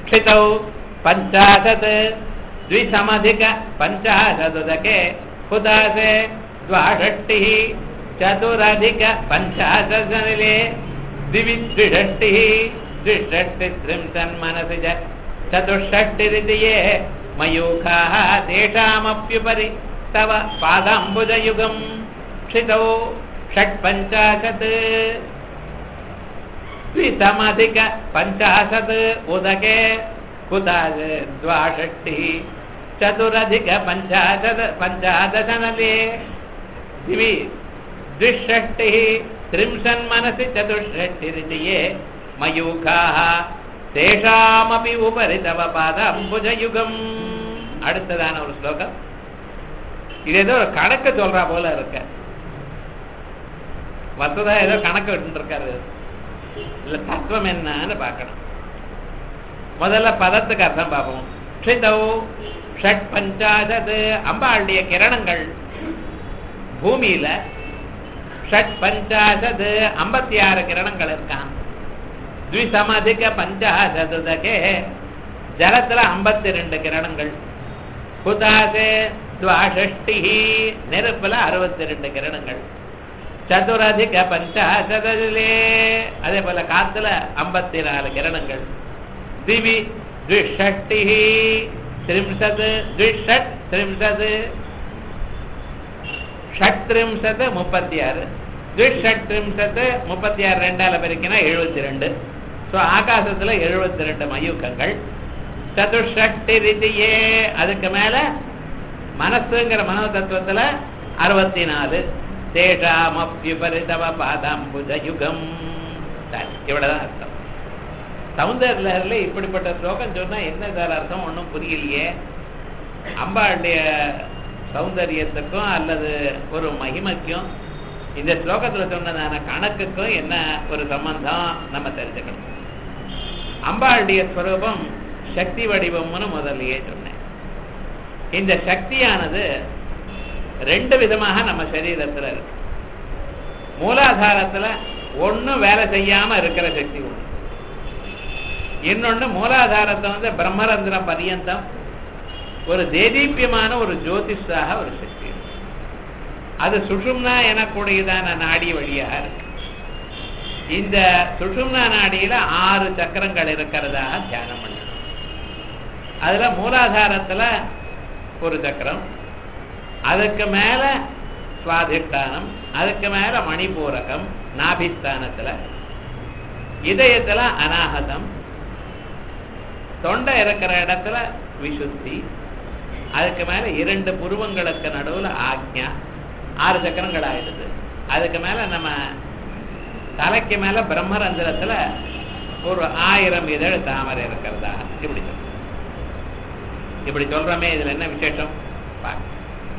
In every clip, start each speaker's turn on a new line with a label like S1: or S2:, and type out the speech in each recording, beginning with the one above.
S1: क्षितौ पञ्चाशत् द्विसमधिक पञ्चाशदुदके हुदासे द्वाषष्टिः चतुरधिक पञ्चाशदनिले द्विविद्विषष्टिः द्विषष्टित्रिंशन्मनसि च चतुष्षष्टिरिति ये मयूखाः तेषामप्युपरि तव पादाम्बुजयुगम् क्षितौ षट्पञ्चाशत् द्विसमधिक पञ्चाशत् उदके कुदाज द्वाषष्टिः चतुरधिक पञ्चाशत् पञ्चादशनले दिवि द्विषष्टिः त्रिंशन्मनसि चतुष्षष्टिरिति ये மயூகாக தேஷாமபி உபரி தவ பாத அம்புஜயுகம் அடுத்ததான ஒரு ஸ்லோகம் இது ஏதோ ஒரு கணக்கு சொல்றா போல இருக்க மற்றதா ஏதோ கணக்கு விட்டு இருக்காரு இல்ல தத்துவம் என்னன்னு பார்க்கணும் முதல்ல பதத்துக்கு அர்த்தம் பார்ப்போம் க்ஷிதௌ ஷட் பஞ்சாசது அம்பாளுடைய கிரணங்கள் பூமியில ஷட் பஞ்சாசது ஐம்பத்தி ஆறு கிரணங்கள் இருக்கான் த்விசமதிக பஞ்சாசதுதகே ஜலத்துல ஐம்பத்தி ரெண்டு கிரணங்கள் குதாசே துவாஷஷ்டி நெருப்புல அறுபத்தி ரெண்டு கிரணங்கள் சதுரதிக பஞ்சாசதிலே அதே போல காத்துல ஐம்பத்தி நாலு கிரணங்கள் திவி த்விஷஷ்டி திரிம்சது த்விஷட் திரிம்சது ஷட்ரிம்சது முப்பத்தி ஆறு த்விஷட்ரிம்சத்து முப்பத்தி ஆறு ரெண்டால பெருக்கினா எழுபத்தி ரெண்டு ஸோ ஆகாசத்துல எழுபத்தி ரெண்டு மயூக்கங்கள் சதுஷஷ்டி ரீதியே அதுக்கு மேல மனசுங்கிற மனோ தத்துவத்துல அறுபத்தி நாலு தேஷாமப்யுபரிதவ பாதாம்புஜ யுகம் சரி, இவ்வளவுதான் அர்த்தம் சௌந்தர்ல இப்படிப்பட்ட ஸ்லோகம் சொன்னா என்ன சார் அர்த்தம் ஒன்றும் புரியலையே அம்பாளுடைய சௌந்தரியத்துக்கும் அல்லது ஒரு மகிமைக்கும் இந்த ஸ்லோகத்துல சொன்னதான கணக்குக்கும் என்ன ஒரு சம்பந்தம் நம்ம தெரிஞ்சுக்கணும் அம்பாளுடைய ஸ்வரூபம் சக்தி வடிவம்னு முதல்லயே சொன்னேன் இந்த சக்தியானது ரெண்டு விதமாக நம்ம சரீரத்துல இருக்கு மூலாதாரத்துல ஒண்ணு வேலை செய்யாம இருக்கிற சக்தி ஒண்ணு இன்னொன்னு மூலாதாரத்தை வந்து பிரம்மரந்திரம் பரியந்தம் ஒரு தேதீப்பியமான ஒரு ஜோதிஷாக ஒரு சக்தி இருக்கு. அது சுஷும்னா எனக்கூடியதான நாடி வழியாக இருக்கு இந்த சுஷும்னா நாடியில ஆறு சக்கரங்கள் இருக்கிறதாக தியானம் பண்ணணும் அதுல மூலாதாரத்துல ஒரு சக்கரம் அதுக்கு மேல சுவாதிஷ்டானம் அதுக்கு மேல மணிபூரகம் நாபிஸ்தானத்துல இதயத்துல அனாகதம் தொண்டை இருக்கிற இடத்துல விசுத்தி அதுக்கு மேல இரண்டு புருவங்களுக்கு நடுவுல ஆக்ஞா ஆறு சக்கரங்கள் ஆயிடுது அதுக்கு மேல நம்ம தலைக்கு மேல பிரம்மரந்திரத்துல ஒரு ஆயிரம் இதழ் தாமரை இருக்கிறதா இப்படி சொல்றோம் இப்படி சொல்றோமே இதுல என்ன விசேஷம் பாக்க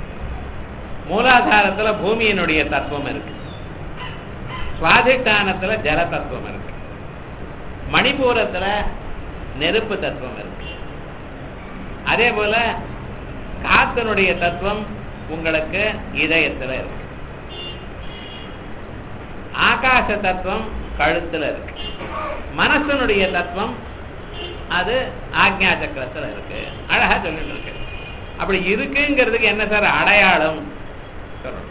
S1: மூலாதாரத்துல பூமியினுடைய தத்துவம் இருக்கு சுவாதிஷ்டானத்துல ஜல தத்துவம் இருக்கு மணிபூரத்துல நெருப்பு தத்துவம் இருக்கு அதே போல காத்தனுடைய தத்துவம் உங்களுக்கு இதயத்துல இருக்கு ஆகாச தத்துவம் கழுத்துல இருக்கு மனசனுடைய தத்துவம் அது ஆக்ஞா சக்கரத்துல இருக்கு அழகா சொல்லிட்டு இருக்கு அப்படி இருக்குங்கிறதுக்கு என்ன சார் அடையாளம் சொல்லணும்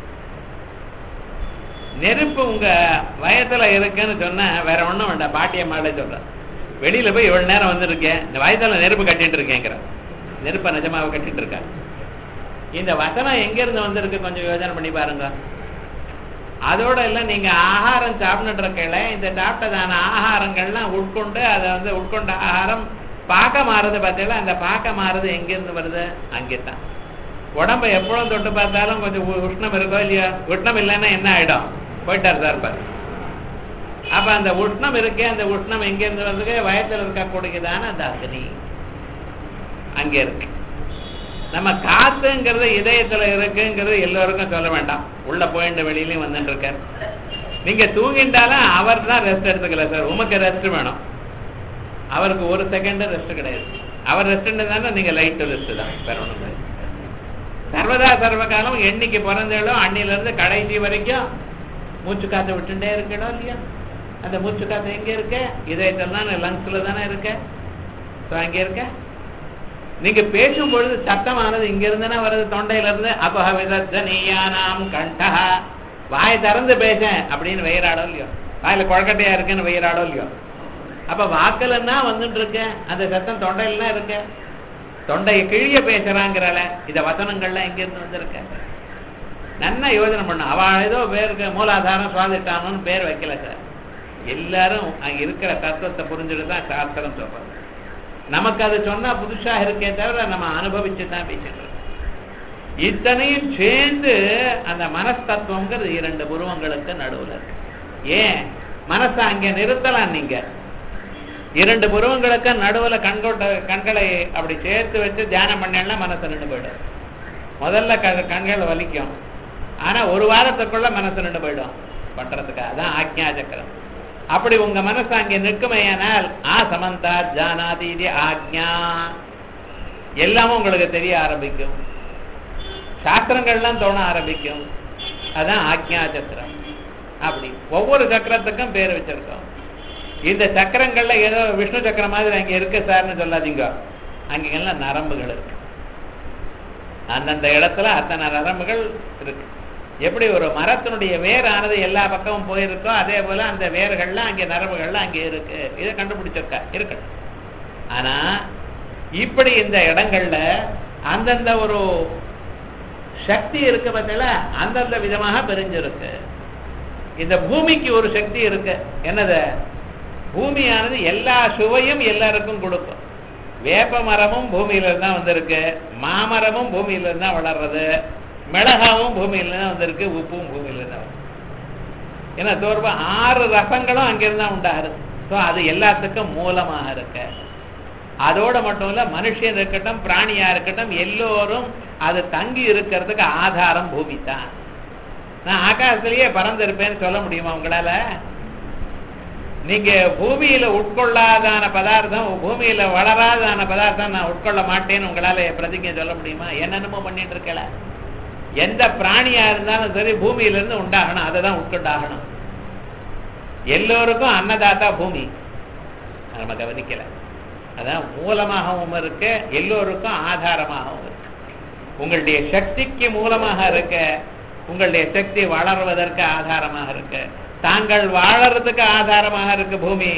S1: நெருப்பு உங்க வயத்துல இருக்குன்னு சொன்ன வேற ஒண்ணும் வேண்டாம் பாட்டியம்மாளே சொல்றேன் வெளியில போய் இவ்வளவு நேரம் வந்திருக்கேன் இந்த வயசுல நெருப்பு கட்டிட்டு இருக்கேங்கிற நெருப்ப நிஜமாவை கட்டிட்டு இருக்கா இந்த வசனம் எங்க இருந்து வந்திருக்கு கொஞ்சம் யோசனை பண்ணி பாருங்க அதோட இல்ல நீங்க ஆகாரம் சாப்பிட்டு இருக்கல இந்த சாப்பிட்டதான ஆகாரங்கள்லாம் உட்கொண்டு அதை வந்து உட்கொண்ட ஆகாரம் பாக்க மாறுது பார்த்தீங்களா அந்த பாக்க மாறுது எங்க இருந்து வருது அங்கேதான் உடம்ப எப்பொழுதும் தொட்டு பார்த்தாலும் கொஞ்சம் உ- உஷ்ணம் இருக்கோ இல்லையா உஷ்ணம் இல்லைன்னா என்ன ஆயிடும் போயிட்டார் சார் பாரு அப்ப அந்த உஷ்ணம் இருக்கே அந்த உஷ்ணம் எங்க இருந்து வந்து வயத்துல இருக்கக்கூடியதான அந்த அக்னி அங்க இருக்கு நம்ம காத்துங்கிறது இதயத்துல இருக்குங்கிறது எல்லோருக்கும் சொல்ல வேண்டாம் உள்ள போயிட்டு வெளியிலயும் வந்துட்டு இருக்கார் நீங்க தூங்கிட்டாலும் அவர் தான் ரெஸ்ட் எடுத்துக்கல சார் உமக்கு ரெஸ்ட் வேணும் அவருக்கு ஒரு செகண்ட் ரெஸ்ட் கிடையாது அவர் ரெஸ்ட் தானே நீங்க லைட் ரெஸ்ட் தான் வேற ஒண்ணும் கிடையாது சர்வதா சர்வகாலம் என்னைக்கு பிறந்தாலும் அன்னில இருந்து கடைசி வரைக்கும் மூச்சு காத்து விட்டுட்டே இருக்கணும் இல்லையா அந்த மூச்சு காத்து எங்க இருக்கு இதயத்தில் தானே லங்ஸ்ல தானே இருக்கு So, அங்க இருக்க நீங்க பேசும் பொழுது சத்தமானது இங்க இருந்துனா வருது தொண்டையில இருந்து அபஹவிதீயானாம் கண்டா வாய் திறந்து பேசேன் அப்படின்னு வெயிறாடோ இல்லையோ வாயில குழக்கட்டையா இருக்குன்னு வெயிறாடோ இல்லையோ அப்ப வாக்கலன்னா வந்துட்டு இருக்க அந்த சத்தம் தொண்டையில இருக்க தொண்டையை கிழிய பேசுறாங்கிறால இந்த வசனங்கள்லாம் எங்க இருந்து வந்திருக்க நன்னா யோசனை பண்ண அவ ஏதோ பேருக்கு மூலாதாரம் சுவாதிட்டாமன்னு பேர் வைக்கல சார் எல்லாரும் அங்க இருக்கிற தத்துவத்தை புரிஞ்சுட்டு தான் சாஸ்திரம் சொல்றது நமக்கு அது சொன்னா புதுசா இருக்கே தவிர நம்ம அனுபவிச்சு தான் பேசிட்டு இத்தனையும் சேர்ந்து அந்த மனஸ்தத்துவங்கிறது இரண்டு புருவங்களுக்கு நடுவுல இருக்கு ஏன் மனசை அங்க நிறுத்தலாம் நீங்க இரண்டு புருவங்களுக்கு நடுவுல கண்கொட்ட கண்களை அப்படி சேர்த்து வச்சு தியானம் பண்ணா மனசு நின்று போயிடும் முதல்ல க- கண்கள் வலிக்கும் ஆனா ஒரு வாரத்துக்குள்ள மனசு நின்று போயிடும் பண்றதுக்கு அதான் ஆக்ஞா சக்கரம் அப்படி உங்க மனசு அங்கே நிற்குமையானால் ஆ சமந்தா ஜானாதீதி ஆக்ஞா எல்லாமும் உங்களுக்கு தெரிய ஆரம்பிக்கும் சாஸ்திரங்கள்லாம் தோண ஆரம்பிக்கும் அதான் ஆக்ஞா சக்கரம் அப்படி ஒவ்வொரு சக்கரத்துக்கும் பேர் வச்சிருக்கோம் இந்த சக்கரங்கள்ல ஏதோ விஷ்ணு சக்கரம் மாதிரி அங்க இருக்கு சார்னு சொல்லாதீங்க அங்கெல்லாம் நரம்புகள் இருக்கு அந்தந்த இடத்துல அத்தனை நரம்புகள் இருக்கு எப்படி ஒரு மரத்தினுடைய வேரானது எல்லா பக்கமும் போயிருக்கோ அதே போல அந்த வேர்கள்லாம் அங்கே நரம்புகள்லாம் அங்கே இருக்கு இதை கண்டுபிடிச்சிருக்கா இருக்கட்டும் ஆனா இப்படி இந்த இடங்கள்ல அந்தந்த ஒரு சக்தி இருக்கு பார்த்தீங்களா அந்தந்த விதமாக பிரிஞ்சிருக்கு இந்த பூமிக்கு ஒரு சக்தி இருக்கு என்னது பூமியானது எல்லா சுவையும் எல்லாருக்கும் கொடுக்கும் வேப்ப மரமும் பூமியில இருந்து தான் வந்திருக்கு மாமரமும் பூமியில இருந்து தான் வளர்றது மிளகாவும் பூமியில தான் வந்திருக்கு உப்பும் பூமியில இருந்து தான் வருது. ஏன்னா தோர்பா ஆறு ரசங்களும் அங்கிருந்து தான் உண்டாகுது ஸோ அது எல்லாத்துக்கும் மூலமாக இருக்கு அதோட மட்டும் இல்ல மனுஷன் இருக்கட்டும் பிராணியா இருக்கட்டும் எல்லோரும் அது தங்கி இருக்கிறதுக்கு ஆதாரம் பூமி தான் நான் ஆகாசத்திலேயே பறந்திருப்பேன்னு சொல்ல முடியுமா உங்களால நீங்க பூமியில உட்கொள்ளாதான பதார்த்தம் பூமியில வளராதான பதார்த்தம் நான் உட்கொள்ள மாட்டேன்னு உங்களால பிரதிஜை சொல்ல முடியுமா என்னென்னமோ பண்ணிட்டு இருக்கல எந்த பிராணியா இருந்தாலும் சரி பூமியில இருந்து உண்டாகணும் அதை தான் உட்கொண்டாகணும் எல்லோருக்கும் அன்னதாத்தா பூமி அதை நம்ம கவனிக்கல அதான் மூலமாகவும் இருக்கு எல்லோருக்கும் ஆதாரமாகவும் இருக்கு உங்களுடைய சக்திக்கு மூலமாக இருக்க உங்களுடைய சக்தி வளர்வதற்கு ஆதாரமாக இருக்கு தாங்கள் வாழறதுக்கு ஆதாரமாக இருக்கு பூமி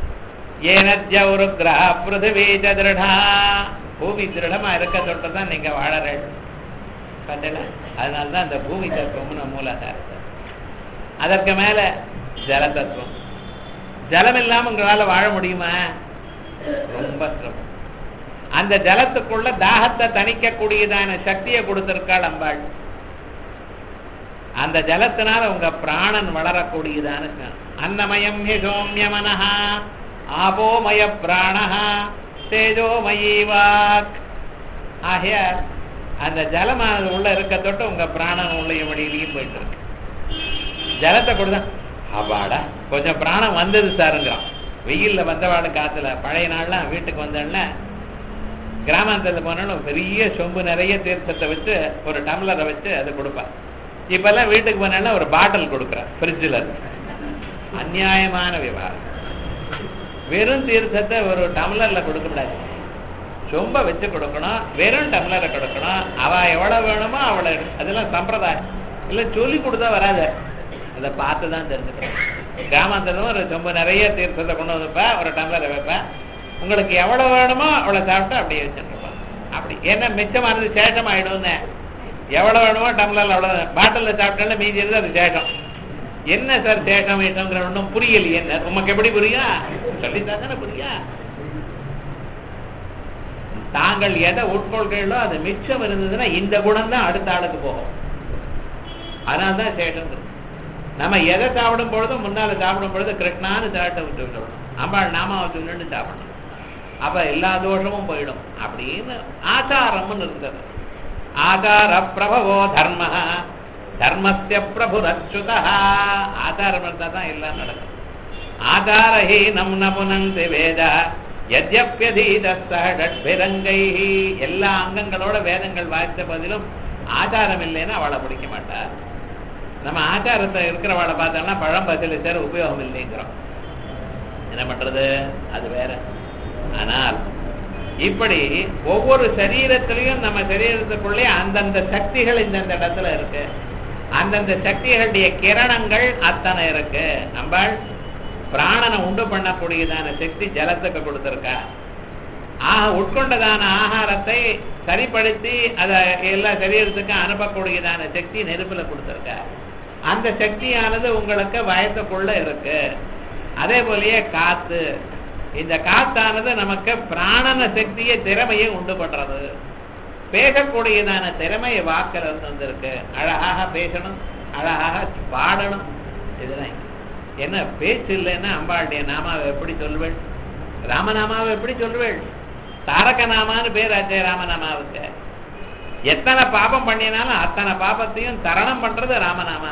S1: ஏனஜ ஒரு கிரக பிருத்திவி திருடா பூமி திருடமா இருக்க தொட்டு தான் நீங்க வாழற பார்த்தீங்களா அதனாலதான் அந்த பூமி தத்துவம்னு மூலாதாரம் அதற்கு மேல ஜல தத்துவம் ஜலம் இல்லாம உங்களால வாழ முடியுமா ரொம்ப சிரமம் அந்த ஜலத்துக்குள்ள தாகத்தை தணிக்கக்கூடியதான சக்தியை கொடுத்திருக்காள் அம்பாள் அந்த ஜலத்தினால உங்க பிராணன் வளரக்கூடியதான ஞானம். அன்னமயம் ஹி சோம்ய மனஹா ஆபோமய பிராணஹா தேஜோமயி வாக் ஆகிய அந்த ஜலமானது உள்ள இருக்க தொட்டு உங்க பிராணன் உள்ளையும் வெளியிலையும் போயிட்டு இருக்கு ஜலத்தை கொடுதான் அப்பாடா கொஞ்சம் பிராணம் வந்தது சாருங்கிறான் வெயில்ல வந்தவாடு காத்துல பழைய நாள்லாம் வீட்டுக்கு வந்தோடனே கிராமாந்தரத்தில் போனாலும் பெரிய சொம்பு நிறைய தீர்த்தத்தை வச்சு ஒரு டம்ளரை வச்சு அதை கொடுப்பா இப்பெல்லாம் வீட்டுக்கு போனா ஒரு பாட்டில் கொடுக்குறேன் ஃப்ரிட்ஜில் அநியாயமான விவகாரம் வெறும் தீர்த்தத்தை ஒரு டம்ளர்ல கொடுக்க கூடாது சொம்ப வச்சு கொடுக்கணும் வெறும் டம்ளரை கொடுக்கணும் அவ எவ்வளவு வேணுமோ அவளை அதெல்லாம் சம்பிரதாயம் இல்லை சொல்லி கொடுத்தா வராது அதை பார்த்து தான் தெரிஞ்சுக்கணும் கிராமாந்தரம் ஒரு சொம்பு நிறைய தீர்த்தத்தை கொண்டு வந்துப்பா ஒரு டம்ளரை வைப்பேன் உங்களுக்கு எவ்வளவு வேணுமோ அவளை சாப்பிட்டு அப்படியே வச்சுருப்பான் அப்படி ஏன்னா மிச்சமானது சேஷம் ஆயிடும்னு எவ்வளவு வேணுமோ டம்ளர்ல அவ்வளவு பாட்டில்ல சாப்பிட்டாலும் மீதி இருந்து அது சேஷம் என்ன சார் சேஷம் வீட்டங்கிற ஒன்றும் புரியலையே என்ன உமக்கு எப்படி புரியும் சொல்லித்தா தானே புரியும் தாங்கள் எதை உட்கொள்கிறீர்களோ அது மிச்சம் இருந்ததுன்னா இந்த குணம் தான் அடுத்த ஆளுக்கு போகும் அதனால தான் சேஷம் நம்ம எதை சாப்பிடும் பொழுதும் முன்னால சாப்பிடும் பொழுது கிருஷ்ணான்னு சாட்டை விட்டு விடணும் அம்பாள் நாமாவை சொல்லிட்டு சாப்பிடணும் அப்ப எல்லா தோஷமும் போயிடும் அப்படின்னு ஆச்சாரம்னு இருந்தது ஆச்சார பிரபவோ தர்ம தர்மஸ்ய பிரபுரச்சுதா ஆச்சாரம் இருந்தா தான் எல்லாம் நடக்கும் ஆச்சாரஹீனம் ந புனந்தி வேத யத்யப்யதீதஸ்தடட்பிரங்கை எல்லா அங்கங்களோட வேதங்கள் வாய்த்த பதிலும் ஆச்சாரம் இல்லைன்னா அவளை பிடிக்க மாட்டார் நம்ம ஆச்சாரத்தை இருக்கிறவளை பார்த்தோம்னா பழம் பசில சேர உபயோகம் இல்லைங்கிறோம் என்ன பண்றது அது வேற ஆனால் இப்படி ஒவ்வொரு சரீரத்திலையும் நம்ம சரீரத்துக்குள்ளே அந்தந்த சக்திகள் இந்தந்த இடத்துல இருக்கு அந்தந்த சக்திகளுடைய கிரணங்கள் அத்தனை இருக்கு நம்பாள் பிராணனை உண்டு பண்ணக்கூடியதான சக்தி ஜலத்துக்கு கொடுத்திருக்கா ஆக உட்கொண்டதான ஆகாரத்தை சரிப்படுத்தி அதை எல்லா சரீரத்துக்கும் அனுப்பக்கூடியதான சக்தி நெருப்புல கொடுத்திருக்கா அந்த சக்தியானது உங்களுக்கு வயத்துக்குள்ள இருக்கு அதே போலயே காத்து இந்த காத்தானது நமக்கு பிராணன சக்தியை திறமையை உண்டு பண்றது பேசக்கூடியதான திறமை வாக்கில் இருந்து வந்திருக்கு அழகாக பேசணும் அழகாக பாடணும் இதுதான் என்ன பேச்சு இல்லைன்னா அம்பாளுடைய நாமாவை எப்படி சொல்வேள் ராமநாமாவை எப்படி சொல்வேள் தாரக நாமான்னு பேர் ஆச்சே ராமநாமாவுக்கு எத்தனை பாபம் பண்ணினாலும் அத்தனை பாபத்தையும் தரணம் பண்றது ராமநாமா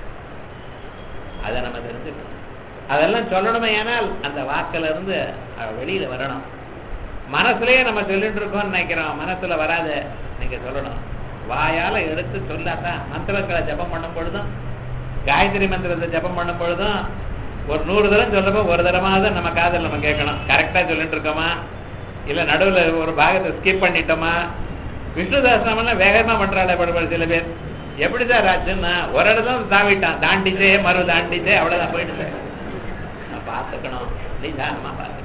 S1: அதை நம்ம தெரிஞ்சுக்கணும் அதெல்லாம் சொல்லணுமே ஆனால் அந்த வாக்கில இருந்து அவ வெளியில வரணும் மனசுலயே நம்ம சொல்லிட்டு இருக்கோம்னு நினைக்கிறோம் மனசுல வராத நீங்க சொல்லணும் வாயால எடுத்து சொல்லாதான் மந்திரங்களை ஜபம் பண்ணும் பொழுதும் காயத்ரி மந்திரத்தை ஜபம் பண்ணும் பொழுதும் ஒரு நூறு தரம் சொல்லப்போ ஒரு தரமாவது நம்ம காதல் நம்ம கேட்கணும் கரெக்டா சொல்லிட்டு இருக்கோமா இல்ல நடுவுல ஒரு பாகத்தை ஸ்கிப் பண்ணிட்டோமா விஷ்ணு சாஸ்திரம்லாம் வேகமா பண்றாள் படுபாடு சில பேர் எப்படி சார் ஆச்சுன்னா ஒரு இடத்துல தாவிட்டான் தாண்டிச்சே மறு தாண்டிச்சே அவ்வளவுதான் போயிட்டு பார்த்துக்கணும் நிதானமா பார்த்துக்கணும்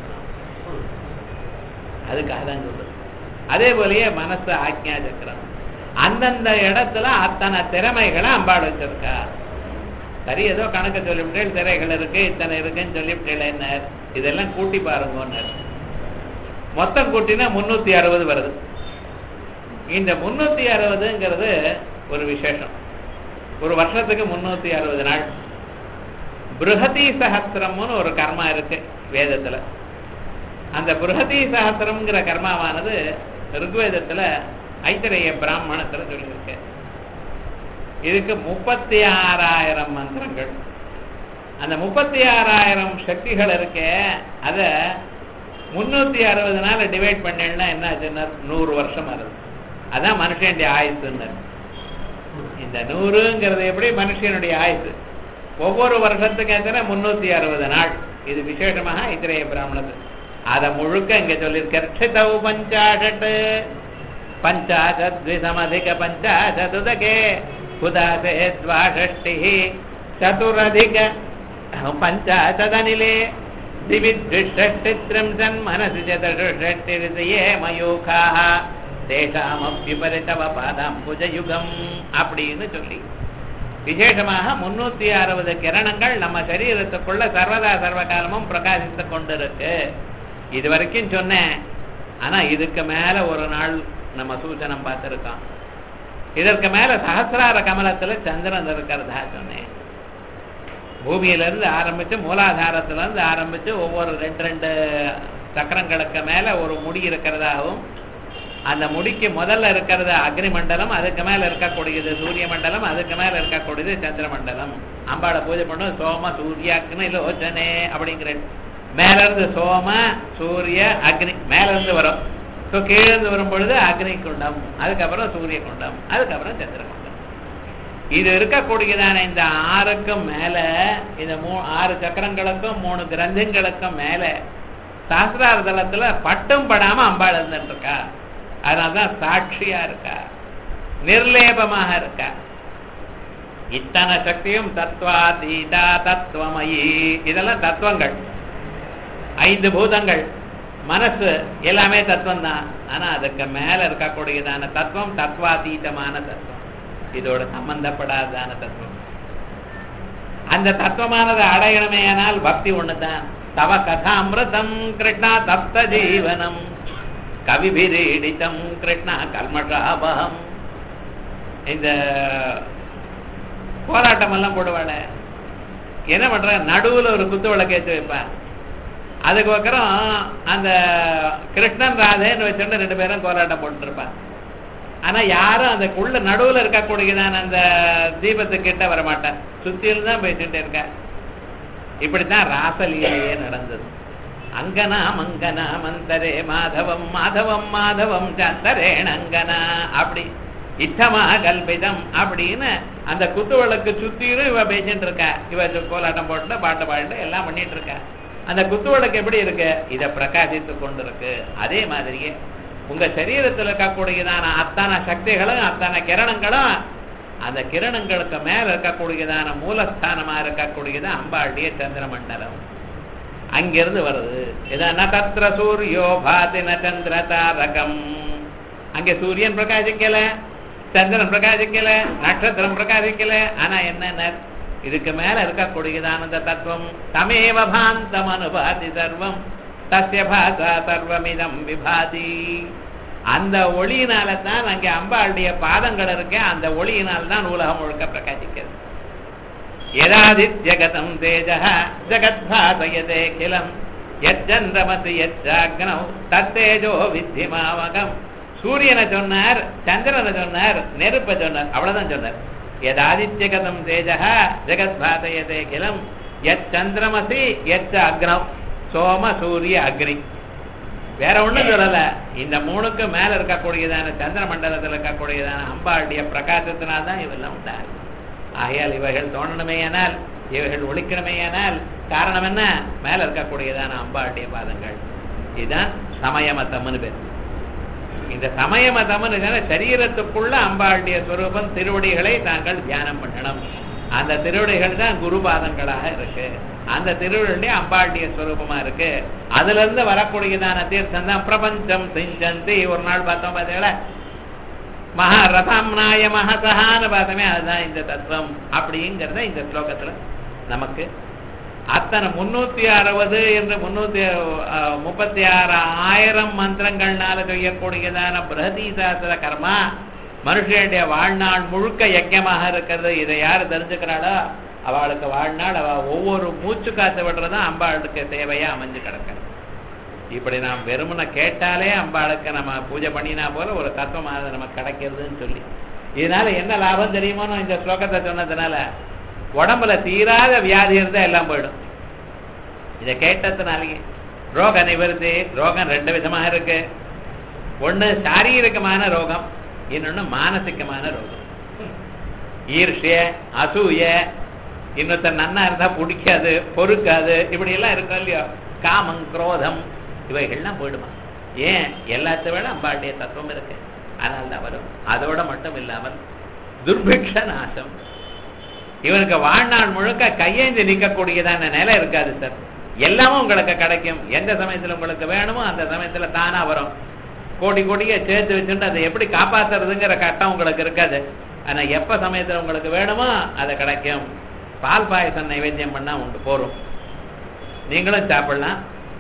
S1: அதுக்காக தான் சொல்றது அதே போலயே மனசு ஆக்ஞா சக்கரம் அந்தந்த இடத்துல அத்தனை திறமைகளை அம்பாடு வச்சிருக்கா சரி ஏதோ கணக்கு சொல்லிவிட்டேன் திரைகள் இருக்கு இத்தனை இருக்குன்னு சொல்லிவிட்டேன் என்ன இதெல்லாம் கூட்டி பாருங்க மொத்தம் கூட்டினா முன்னூத்தி அறுபது வருது இந்த முன்னூத்தி அறுபதுங்கிறது ஒரு விசேஷம் ஒரு வருஷத்துக்கு முன்னூத்தி அறுபது நாள் பிருகதி சகசிரம்னு ஒரு கர்மா இருக்கு வேதத்துல அந்த பிருகதி சகசிரம்ங்கிற கர்மாவானது ருக்வேதத்துல ஐத்தரைய பிராமணத்துல சொல்லியிருக்கு இதுக்கு முப்பத்தி ஆறாயிரம் மந்திரங்கள் அந்த முப்பத்தி ஆறாயிரம் சக்திகள் இருக்கே அத முன்னூத்தி அறுபது நாள் டிவைட் பண்ணா என்ன ஆச்சுன்னா நூறு வருஷம் வருது அதான் மனுஷனுடைய ஆயுசுன்னு இந்த நூறுங்கிறது எப்படி மனுஷனுடைய ஆயுசு ஒவ்வொரு வருஷத்துக்கு எத்தனை முன்னூத்தி அறுபது நாள் இது விசேஷமாக இத்திரைய பிராமணத்து அதை முழுக்க இங்க சொல்லியிருக்க பஞ்சாஷட் பஞ்சாசத்விசமதிக பஞ்சாசதுதகே புதாசே द्वाषष्टिः चतुरधिक पञ्चाशदनिले दिविद्विषष्टित्रिंशन् मनसि चतुष्षष्टिरिदये मयूखाः தேஷாமப்பிபரிதவ பாதாம்புஜயுகம் அப்படின்னு சொல்லி விசேஷமாக முன்னூத்தி அறுபது கிரணங்கள் நம்ம சரீரத்துக்குள்ள சர்வதா சர்வ காலமும் பிரகாசித்து கொண்டிருக்கு இது வரைக்கும் சொன்னேன் ஆனா இதுக்கு மேல ஒரு நாள் நம்ம சூச்சனம் பார்த்திருக்கோம் இதற்கு மேல சகசிரார கமலத்துல சந்திரன் இருக்கிறதா சொன்னேன் பூமியில இருந்து ஆரம்பிச்சு மூலாதாரத்துல இருந்து ஆரம்பிச்சு ஒவ்வொரு ரெண்டு ரெண்டு சக்கரங்களுக்கு மேல ஒரு முடி இருக்கிறதாகவும் அந்த முடிக்கு முதல்ல இருக்கிறது அக்னி மண்டலம் அதுக்கு மேல இருக்கக்கூடியது சூரிய மண்டலம் அதுக்கு மேல இருக்கக்கூடியது சந்திர மண்டலம் அம்பாளை பூஜை பண்ணும் சோம சூர்யாக்னி லோச்சனே அப்படிங்கிற மேல இருந்து சோம சூரிய அக்னி மேல இருந்து வரும் ஸோ கீழிருந்து வரும் பொழுது அக்னி குண்டம் அதுக்கப்புறம் சூரிய குண்டம் அதுக்கப்புறம் சந்திர குண்டம் இது இருக்கக்கூடியதான இந்த ஆறுக்கும் மேல இந்த மூ ஆறு சக்கரங்களுக்கும் மூணு கிரந்தங்களுக்கும் மேல சாஸ்திரார தளத்துல பட்டும் படாம அம்பாள் இருந்துட்டு இருக்கா அதனால்தான் சாட்சியா இருக்கா நிர்லேபமாக இருக்கா இத்தனை சக்தியும் தத்வாதீதா தத்துவமயி இதெல்லாம் தத்துவங்கள் ஐந்து பூதங்கள் மனசு எல்லாமே தத்துவம் தான் ஆனா அதுக்கு மேல இருக்கக்கூடியதான தத்துவம் தத்வாதீதமான தத்துவம் இதோட சம்பந்தப்படாததான தத்துவம் அந்த தத்துவமானது அடையணுமே ஆனால் பக்தி ஒண்ணுதான் தவ கதாமிருதம் கிருஷ்ணா தப்த ஜீவனம் கவிபிரீடிதம் கிருஷ்ணா கல்மஷாபகம் இந்த போராட்டம் எல்லாம் போடுவாள என்ன பண்ற நடுவுல ஒரு குத்து விளக்கு ஏற்றி வைப்பேன் அதுக்கப்புறம் அந்த கிருஷ்ணன் ராதேன்னு வச்சுட்டு ரெண்டு பேரும் போராட்டம் போட்டு இருப்பான் ஆனா யாரும் அந்த உள்ள நடுவுல இருக்கக்கூடியதான அந்த தீபத்துக்கிட்ட வரமாட்டேன் சுத்தியில் தான் பேசிட்டு இருக்க இப்படித்தான் ராசலீலையே நடந்தது அங்கனா மங்கனா மந்தரே மாதவம் மாதவம் மாதவம் சந்தரேன் அங்கனா அப்படி இஷ்டமா கல்பிதம் அப்படின்னு அந்த குத்து விளக்கு சுத்திரும் இவ பேசிட்டு இருக்கா இவ கோலாட்டம் போட்டு பாட்டு பாடிட்டு எல்லாம் பண்ணிட்டு இருக்கா அந்த குத்துவிளக்கு எப்படி இருக்கு இதை பிரகாசித்து கொண்டு இருக்கு அதே மாதிரியே உங்க சரீரத்தில் இருக்கக்கூடியதான அத்தனை சக்திகளும் அத்தனை கிரணங்களும் அந்த கிரணங்களுக்கு மேல இருக்கக்கூடியதான மூலஸ்தானமா இருக்கக்கூடியது அம்பாளுடைய சந்திர மண்டலம் அங்கிருந்து வருது இதான் தத்ர சூரியோ பாதி ந சந்திர தாரகம் அங்கே சூரியன் பிரகாசிக்கல சந்திரன் பிரகாசிக்கல நட்சத்திரம் பிரகாசிக்கல ஆனா என்ன இதுக்கு மேல இருக்கக்கூடியதான அந்த தத்துவம் தமேவ பாந்தம் அனுபாதி சர்வம் தஸ்ய பாசா சர்வமிதம் விபாதி அந்த ஒளியினால தான் அங்கே அம்பாளுடைய பாதங்கள் இருக்க அந்த ஒளியினால் தான் உலகம் முழுக்க பிரகாசிக்கிறது யதாதித்யகதம் தேஜ ஜகத்பாசயதே கிலம் யச்சந்திரமசி யச்சாக்னௌ தத்தேஜோ வித்திமாவகம் சூரியனை சொன்னார் சந்திரனை சொன்னார் நெருப்பை சொன்னார் அவ்வளவுதான் சொன்னார் யதாதித்யகதம் தேஜ ஜெகத்பாசயதே கிலம் யச்சந்திரமசி யச்ச அக்னவ் சோம சூரிய அக்னி வேற ஒண்ணும் சொல்லல இந்த மூணுக்கு மேல இருக்கக்கூடியதான சந்திர மண்டலத்தில் இருக்கக்கூடியதான அம்பாளுடைய பிரகாசத்தினால்தான் இவெல்லாம் உண்டாரு ஆகையால் இவைகள் தோணணுமேயானால் இவைகள் ஒழிக்கணுமேயானால் காரணம் என்ன மேல இருக்கக்கூடியதான அம்பாளுடைய பாதங்கள் இதுதான் சமயமத்தம்னு பேர் இந்த சமயமதம்னு சரீரத்துக்குள்ள அம்பாளுடைய ஸ்வரூபம் திருவடிகளை தாங்கள் தியானம் பண்ணணும் அந்த திருவடிகள் தான் குருபாதங்களாக இருக்கு அந்த திருவடியுடைய அம்பாளுடைய ஸ்வரூபமா இருக்கு அதுல இருந்து வரக்கூடியதான தீர்த்தம் தான் பிரபஞ்சம் சிஞ்சந்தி ஒரு நாள் பார்த்தோம் பார்த்தீங்களா மகா ரசாம்னாய மகசகான்னு பார்த்தோமே அதுதான் இந்த தத்துவம் அப்படிங்கிறத இந்த ஸ்லோகத்துல நமக்கு அத்தனை முன்னூத்தி அறுபது என்று முன்னூத்தி முப்பத்தி ஆறு ஆயிரம் மந்திரங்கள்னால செய்யக்கூடியதான பிரதி சாஸ்திர கர்மா மனுஷனுடைய வாழ்நாள் முழுக்க யஜ்யமாக இருக்கிறது இதை யார் தெரிஞ்சுக்கிறாளோ அவளுக்கு வாழ்நாள் அவ ஒவ்வொரு மூச்சு காத்து விடுறதும் அம்பாளுக்கு தேவையா அமைஞ்சு கிடக்கிறது இப்படி நாம் வெறுமனை கேட்டாலே அம்பாளுக்கு நம்ம பூஜை பண்ணினா போல ஒரு தத்துவமாக நமக்கு கிடைக்கிறதுன்னு சொல்லி இதனால என்ன லாபம் தெரியுமோ இந்த ஸ்லோகத்தை சொன்னதுனால உடம்புல தீராத வியாதி இருந்தா எல்லாம் போயிடும் இதை கேட்டதுனாலேயே ரோக நிவர்த்தி ரோகம் ரெண்டு விதமாக இருக்கு ஒண்ணு சாரீரிகமான ரோகம் இன்னொன்னு மானசிகமான ரோகம் ஈர்ஷ்ய அசூய இன்னொருத்தர் நன்னா இருந்தா பிடிக்காது பொறுக்காது இப்படி எல்லாம் இருக்கும் இல்லையோ காமம் குரோதம் இவைகள்லாம் போயிடுமா ஏன் எல்லாத்த விட அம்பாளுடைய தத்துவம் இருக்கு ஆனால் தான் வரும் அதோட மட்டும் இல்லாமல் துர்பிக்ஷ நாசம் இவனுக்கு வாழ்நாள் முழுக்க கையேந்தி நிற்கக்கூடியதான நிலை இருக்காது சார் எல்லாமும் உங்களுக்கு கிடைக்கும் எந்த சமயத்துல உங்களுக்கு வேணுமோ அந்த சமயத்துல தானா வரும் கோடி கோடியை சேர்த்து வச்சுட்டு அதை எப்படி காப்பாத்துறதுங்கிற கட்டம் உங்களுக்கு இருக்காது ஆனா எப்ப சமயத்துல உங்களுக்கு வேணுமோ அது கிடைக்கும் பால் பாயசம் நைவேத்தியம் பண்ணா உண்டு போறோம் நீங்களும் சாப்பிடலாம்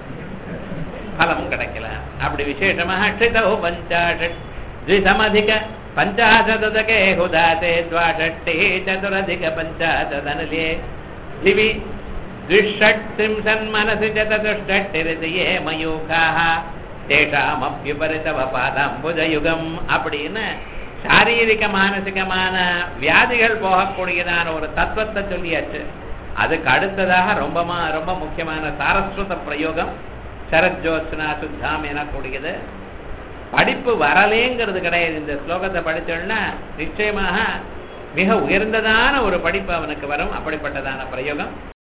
S1: பலமும் கிடைக்கல அப்படி விசேஷமாக அக்ஷிதோ பஞ்சாஷட் द्विसमधिक पञ्चाशदके हुदाते द्वाषष्टिः चतुरधिक पञ्चाशदनले दिवि द्विषट्त्रिंशन्मनसि च चतुष्षष्टिरिति ये मयूखाः தேஷாமப்யுபரிதவ பாதாம்புஜயுகம் அப்படின்னு சாரீரிக மானசிகமான வியாதிகள் போகக்கூடியதான ஒரு தத்துவத்தை சொல்லியாச்சு அதுக்கு அடுத்ததாக ரொம்ப ரொம்ப முக்கியமான சாரஸ்வத பிரயோகம் சரஜோத்னா சுத்தாம் எனக்கூடியது படிப்பு வரலேங்கிறது கிடையாது இந்த ஸ்லோகத்தை படிச்சோம்னா நிச்சயமாக மிக உயர்ந்ததான ஒரு படிப்பு அவனுக்கு வரும் அப்படிப்பட்டதான பிரயோகம்